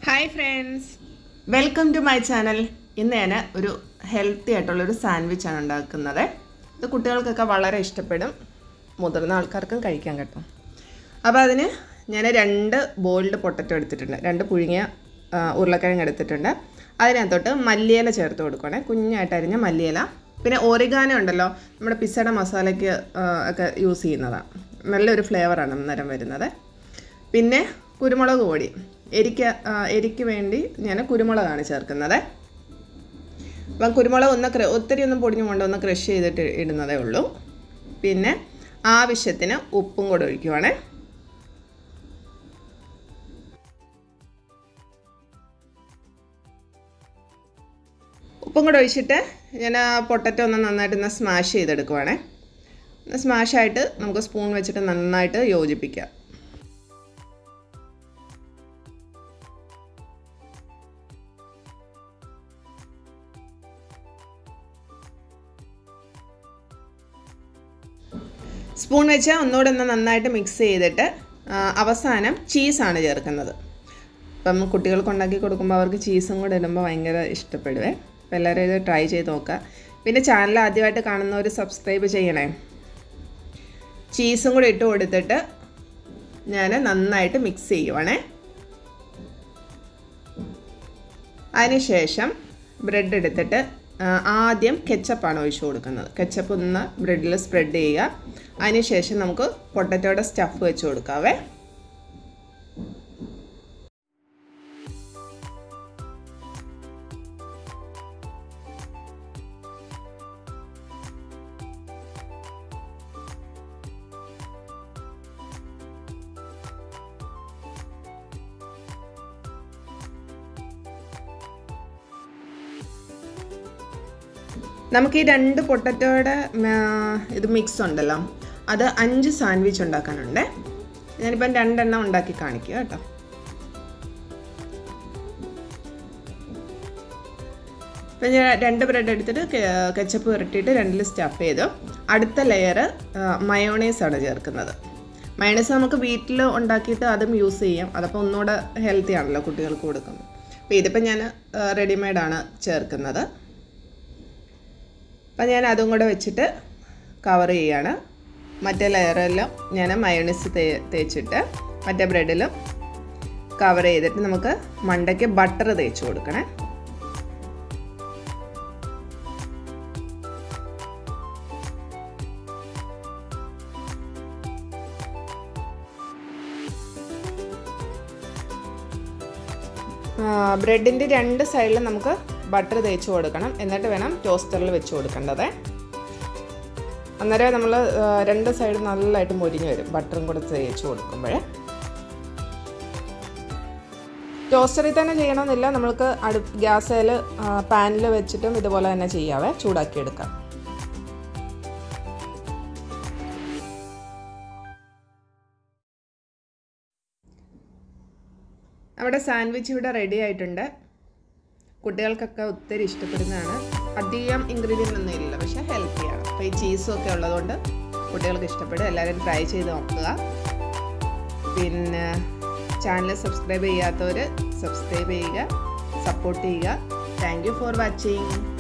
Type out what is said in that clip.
hi friends welcome to my channel ഇന്ന് ഞാൻ ഒരു ഹെൽത്തി ആയിട്ടുള്ളൊരു സാൻഡ്വിച്ചാണ് ഉണ്ടാക്കുന്നത് ഇത് കുട്ടികൾക്കൊക്കെ വളരെ ഇഷ്ടപ്പെടും മുതിർന്ന ആൾക്കാർക്കും കഴിക്കാൻ കേട്ടോ അപ്പോൾ അതിന് ഞാൻ രണ്ട് ബോയിൽഡ് പൊട്ടറ്റോ എടുത്തിട്ടുണ്ട് രണ്ട് പുഴുങ്ങിയ ആ, ഉരുളക്കിഴങ്ങ് എടുത്തിട്ടുണ്ട് അതിനകത്തോട്ട് മല്ലിയില ചേർത്ത് കൊടുക്കണേ കുഞ്ഞായിട്ട് അരിഞ്ഞ മല്ലിയില പിന്നെ ഓറിഗാനോ ഉണ്ടല്ലോ നമ്മുടെ പിസ്സയുടെ മസാലയ്ക്ക് ആ, ഒക്കെ യൂസ് ചെയ്യുന്നതാണ് നല്ലൊരു ഫ്ലേവറാണ് അന്നേരം വരുന്നത് പിന്നെ കുരുമുളക് പൊടി എരിക്ക് ആ, എരിക്ക് വേണ്ടി ഞാൻ കുരുമുളകാണ് ചേർക്കുന്നത് അപ്പം കുരുമുളക് ഒന്ന് ക്ര ഒത്തിരി ഒന്നും പൊടിഞ്ഞു കൊണ്ട് ഒന്ന് ക്രഷ് ചെയ്തിട്ട് ഇടുന്നതേ ഉള്ളൂ പിന്നെ ആവശ്യത്തിന് ഉപ്പും കൂടെ ഒഴിക്കുവാണേ ഉപ്പും കൂടെ ഒഴിച്ചിട്ട് ഞാൻ ആ പൊട്ടറ്റോ ഒന്ന് നന്നായിട്ട് ഒന്ന് സ്മാഷ് ചെയ്തെടുക്കുവാണേ സ്മാഷായിട്ട് നമുക്ക് സ്പൂൺ വെച്ചിട്ട് നന്നായിട്ട് യോജിപ്പിക്കാം സ്പൂൺ വെച്ച് ഒന്നുകൂടെ ഒന്ന് നന്നായിട്ട് മിക്സ് ചെയ്തിട്ട് ആ, അവസാനം ചീസാണ് ചേർക്കുന്നത് അപ്പം കുട്ടികൾക്ക് ഉണ്ടാക്കി കൊടുക്കുമ്പോൾ അവർക്ക് ചീസും കൂടെ ഇടുമ്പോൾ ഭയങ്കര ഇഷ്ടപ്പെടുവേ അപ്പോൾ എല്ലാവരും ഇത് ട്രൈ ചെയ്ത് നോക്കുക പിന്നെ ചാനൽ ആദ്യമായിട്ട് കാണുന്നവർ സബ്സ്ക്രൈബ് ചെയ്യണേ ചീസും കൂടെ ഇട്ട് കൊടുത്തിട്ട് ഞാൻ നന്നായിട്ട് മിക്സ് ചെയ്യുവാണേ അതിനുശേഷം ബ്രെഡ് എടുത്തിട്ട് ആ, ആദ്യം കെച്ചപ്പാണ് ഒഴിച്ചു കൊടുക്കുന്നത് കെച്ചപ്പ് ഒന്ന് ബ്രെഡിൽ സ്പ്രെഡ് ചെയ്യുക അതിനുശേഷം നമുക്ക് പൊട്ടറ്റോയുടെ സ്റ്റഫ് വെച്ച് കൊടുക്കാവേ നമുക്ക് ഈ രണ്ട് പൊട്ടറ്റോയുടെ ഇത് മിക്സ് ഉണ്ടല്ലോ അത് അഞ്ച് സാൻഡ്വിച്ച് ഉണ്ടാക്കാനുണ്ട് ഞാനിപ്പം രണ്ടെണ്ണം ഉണ്ടാക്കി കാണിക്കുക കേട്ടോ ഇപ്പം ഞാൻ രണ്ട് ബ്രെഡ് എടുത്തിട്ട് കെച്ചപ്പ് പുരട്ടിയിട്ട് രണ്ടിൽ സ്റ്റഫ് ചെയ്തു അടുത്ത ലെയർ മയോണൈസാണ് ചേർക്കുന്നത് മയോണൈസ് നമുക്ക് വീട്ടിൽ ഉണ്ടാക്കിയിട്ട് അതും യൂസ് ചെയ്യാം അതപ്പോൾ ഒന്നുകൂടെ ഹെൽത്തി ആണല്ലോ കുട്ടികൾക്ക് കൊടുക്കുമ്പോൾ അപ്പോൾ ഇതിപ്പോൾ ഞാൻ റെഡിമെയ്ഡാണ് ചേർക്കുന്നത് അപ്പം ഞാൻ അതും കൂടെ വെച്ചിട്ട് കവർ ചെയ്യാണ് മറ്റേ ലെയറെല്ലാം ഞാൻ മയോണൈസ് തേ തേച്ചിട്ട് മറ്റേ ബ്രെഡിലും കവർ ചെയ്തിട്ട് നമുക്ക് മണ്ടയ്ക്ക് ബട്ടർ തേച്ച് കൊടുക്കണേ ബ്രെഡിൻ്റെ രണ്ട് സൈഡിലും നമുക്ക് ബട്ടർ തേച്ച് കൊടുക്കണം എന്നിട്ട് വേണം ടോസ്റ്ററിൽ വെച്ച് കൊടുക്കേണ്ടത് അന്നേരം നമ്മൾ രണ്ട് സൈഡ് നല്ലതായിട്ട് മൊരിഞ്ഞ് വരും ബട്ടറും കൂടെ തേച്ച് കൊടുക്കുമ്പോൾ ടോസ്റ്ററിൽ തന്നെ ചെയ്യണമെന്നില്ല നമ്മൾക്ക് അടു ഗ്യാസേൽ പാനിൽ വെച്ചിട്ടും ഇതുപോലെ തന്നെ ചെയ്യാവേ ചൂടാക്കി എടുക്കാം നമ്മുടെ സാൻഡ്വിച്ച് ഇവിടെ റെഡി ആയിട്ടുണ്ട് കുട്ടികൾക്കൊക്കെ ഒത്തിരി ഇഷ്ടപ്പെടുന്നതാണ് അധികം ഇൻഗ്രീഡിയൻ്റ് ഒന്നും ഇല്ല പക്ഷേ ഹെൽത്തിയാണ് അപ്പോൾ ഈ ചീസും ഒക്കെ ഉള്ളതുകൊണ്ട് കുട്ടികൾക്ക് ഇഷ്ടപ്പെടും എല്ലാവരും ട്രൈ ചെയ്ത് നോക്കുക പിന്നെ ചാനൽ സബ്സ്ക്രൈബ് ചെയ്യാത്തവർ സബ്സ്ക്രൈബ് ചെയ്യുക സപ്പോർട്ട് ചെയ്യുക താങ്ക് യു ഫോർ വാച്ചിങ്